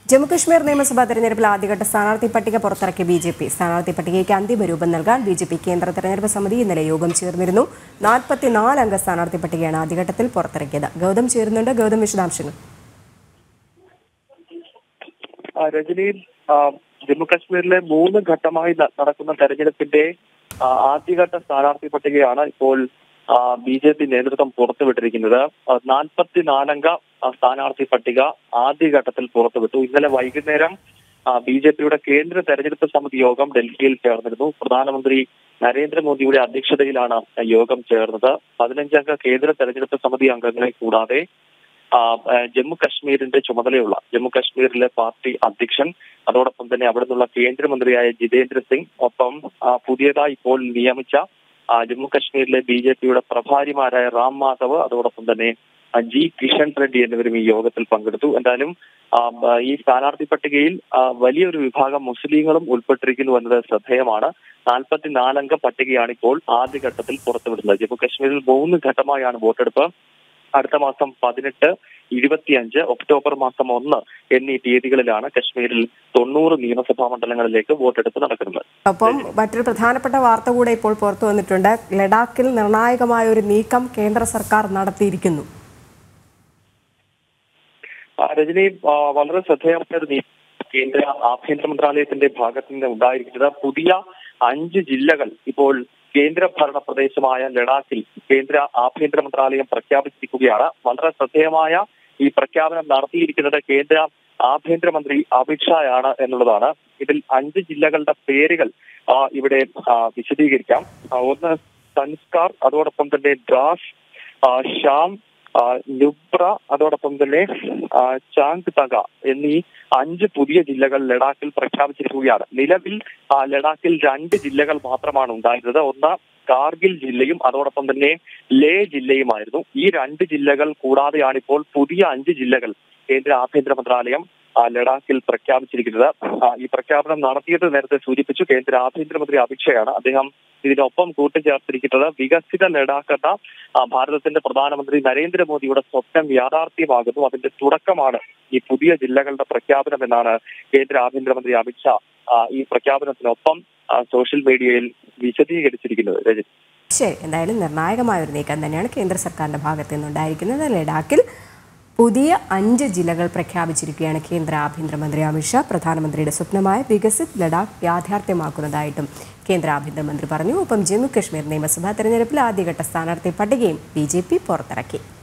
ജമ്മുകശ്മീർ നിയമസഭാ തെരഞ്ഞെടുപ്പിൽ ആദ്യഘട്ട സ്ഥാനാർത്ഥി പട്ടിക പുറത്തിറക്കിയ ബി ജെ പി സ്ഥാനാർത്ഥി പട്ടികയ്ക്ക് അന്തിമ രൂപം നൽകാൻ ബി ജെ പി കേന്ദ്ര തെരഞ്ഞെടുപ്പ് സമിതി ഇന്നലെ യോഗം ചേർന്നിരുന്നു നാൽപ്പത്തിനാല് അംഗ സ്ഥാനാർത്ഥി പട്ടികയാണ് ആദ്യഘട്ടത്തിൽ പുറത്തിറക്കിയത് ഗൗതം ചേരുന്നുണ്ട് ഗൗതം വിശദാംശങ്ങൾ ആ, രജനി ആ, ജമ്മു കാശ്മീരിലെ മൂന്ന് ഘട്ടമായി ന- നടക്കുന്ന തെരഞ്ഞെടുപ്പിന്റെ ആ, ആദ്യഘട്ട സ്ഥാനാർത്ഥി പട്ടികയാണ് ഇപ്പോൾ ബി ജെ പി നേതൃത്വം പുറത്തുവിട്ടിരിക്കുന്നത് നാൽപ്പത്തിനാലംഗ സ്ഥാനാർത്ഥി പട്ടിക ആദ്യഘട്ടത്തിൽ പുറത്തുവിട്ടു ഇന്നലെ വൈകുന്നേരം ബി ജെ പിയുടെ കേന്ദ്ര തെരഞ്ഞെടുപ്പ് സമിതി യോഗം ഡൽഹിയിൽ ചേർന്നിരുന്നു പ്രധാനമന്ത്രി നരേന്ദ്രമോദിയുടെ അധ്യക്ഷതയിലാണ് യോഗം ചേർന്നത് പതിനഞ്ചംഗ കേന്ദ്ര തെരഞ്ഞെടുപ്പ് സമിതി അംഗങ്ങളെ കൂടാതെ ആ, ആ, ജമ്മു കശ്മീരിന്റെ ചുമതലയുള്ള ജമ്മു കശ്മീരിലെ പാർട്ടി അധ്യക്ഷൻ അതോടൊപ്പം തന്നെ അവിടെ നിന്നുള്ള കേന്ദ്രമന്ത്രിയായ ജിതേന്ദ്ര സിംഗ് ഒപ്പം ആ, പുതിയതായി ഇപ്പോൾ നിയമിച്ച ആ, ജമ്മു കശ്മീരിലെ ബി ജെ പിയുടെ പ്രഭാരിമാരായ റാം മാധവ് അതോടൊപ്പം തന്നെ ആ, ജി കിഷൻ റെഡ്ഡി എന്നിവരും ഈ യോഗത്തിൽ പങ്കെടുത്തു എന്തായാലും ആ, ബ- ഈ സ്ഥാനാർത്ഥി പട്ടികയിൽ ആ, വലിയൊരു വിഭാഗം മുസ്ലിങ്ങളും ഉൾപ്പെട്ടിരിക്കുന്നു എന്നത് ശ്രദ്ധേയമാണ് നാൽപ്പത്തിനാലംഗ പട്ടികയാണ് ഇപ്പോൾ ആദ്യഘട്ടത്തിൽ പുറത്തുവിടുന്നത് ജമ്മു കശ്മീരിൽ മൂന്ന് ഘട്ടമായാണ് വോട്ടെടുപ്പ് അടുത്ത മാസം പതിനെട്ട് ഇരുപത്തിയഞ്ച് ഒക്ടോബർ മാസം ഒന്ന് എന്നീ തീയതികളിലാണ് കശ്മീരിൽ തൊണ്ണൂറ് നിയമസഭാ മണ്ഡലങ്ങളിലേക്ക് വോട്ടെടുപ്പ് നടക്കുന്നത് ഒപ്പം മറ്റൊരു പ്രധാനപ്പെട്ട വാർത്ത കൂടെ ഇപ്പോൾ പുറത്തു വന്നിട്ടുണ്ട് ലഡാക്കിൽ നിർണായകമായ ഒരു നീക്കം കേന്ദ്ര സർക്കാർ നടത്തിയിരിക്കുന്നു ആ, രജനി ആ, വളരെ ശ്രദ്ധേയമായ ഒരു നീക്കം കേന്ദ്ര ആഭ്യന്തര മന്ത്രാലയത്തിന്റെ ഭാഗത്ത് നിന്ന് ഉണ്ടായിരിക്കുന്നത് പുതിയ അഞ്ച് ജില്ലകൾ ഇപ്പോൾ കേന്ദ്ര ഭരണ പ്രദേശമായ ലഡാക്കിൽ കേന്ദ്ര ആഭ്യന്തര മന്ത്രാലയം പ്രഖ്യാപിച്ചിരിക്കുകയാണ് വളരെ ശ്രദ്ധേയമായ ഈ പ്രഖ്യാപനം നടത്തിയിരിക്കുന്നത് കേന്ദ്ര ആഭ്യന്തരമന്ത്രി അമിത്ഷായാണ് എന്നുള്ളതാണ് ഇതിൽ അഞ്ച് ജില്ലകളുടെ പേരുകൾ ആ, ഇവിടെ ആ, വിശദീകരിക്കാം ആ, ഒന്ന് സംസ്കാർ അതോടൊപ്പം തന്നെ ദ്രാസ് ആ, ഷാം ആ, നുബ്ര അതോടൊപ്പം തന്നെ ആ, ചാങ് തക എന്നീ അഞ്ച് പുതിയ ജില്ലകൾ ലഡാക്കിൽ പ്രഖ്യാപിച്ചിരിക്കുകയാണ് നിലവിൽ ആ, ലഡാക്കിൽ രണ്ട് ജില്ലകൾ മാത്രമാണ് ഉണ്ടായിരുന്നത് ഒന്ന് കാർഗിൽ ജില്ലയും അതോടൊപ്പം തന്നെ ലേ ജില്ലയുമായിരുന്നു ഈ രണ്ട് ജില്ലകൾ കൂടാതെയാണ് ഇപ്പോൾ പുതിയ അഞ്ച് ജില്ലകൾ കേന്ദ്ര ആഭ്യന്തര മന്ത്രാലയം ആ, ലഡാക്കിൽ പ്രഖ്യാപിച്ചിരിക്കുന്നത് ആ, ഈ പ്രഖ്യാപനം നടത്തിയത് നേരത്തെ സൂചിപ്പിച്ചു കേന്ദ്ര ആഭ്യന്തരമന്ത്രി അമിത്ഷായാണ് അദ്ദേഹം ഇതിനൊപ്പം കൂട്ടിച്ചേർത്തിരിക്കുന്നത് വികസിത ലഡാക്ക് എന്ന ആ, ഭാരതത്തിന്റെ പ്രധാനമന്ത്രി നരേന്ദ്രമോദിയുടെ സ്വപ്നം യാഥാർത്ഥ്യമാകുന്നു അതിന്റെ തുടക്കമാണ് ഈ പുതിയ ജില്ലകളുടെ പ്രഖ്യാപനം എന്നാണ് കേന്ദ്ര ആഭ്യന്തരമന്ത്രി അമിത്ഷാ ആ, ഈ പ്രഖ്യാപനത്തിനൊപ്പം ആ, സോഷ്യൽ മീഡിയയിൽ വിശദീകരിച്ചിരിക്കുന്നത് രജനി ശരി എന്തായാലും നിർണായകമായ ഒരു നീക്കം തന്നെയാണ് കേന്ദ്ര സർക്കാരിന്റെ ഭാഗത്തു നിന്നുണ്ടായിരിക്കുന്നത് ലഡാക്കിൽ പുതിയ അഞ്ച് ജില്ലകൾ പ്രഖ്യാപിച്ചിരിക്കുകയാണ് കേന്ദ്ര ആഭ്യന്തരമന്ത്രി അമിത്ഷാ പ്രധാനമന്ത്രിയുടെ സ്വപ്നമായ വികസിത് ലഡാക്ക് യാഥാർത്ഥ്യമാക്കുന്നതായിട്ടും കേന്ദ്ര ആഭ്യന്തരമന്ത്രി പറഞ്ഞു ഒപ്പം ജമ്മു കശ്മീർ നിയമസഭാ തെരഞ്ഞെടുപ്പിൽ ആദ്യഘട്ട സ്ഥാനാർത്ഥി പട്ടികയും ബി പുറത്തിറക്കി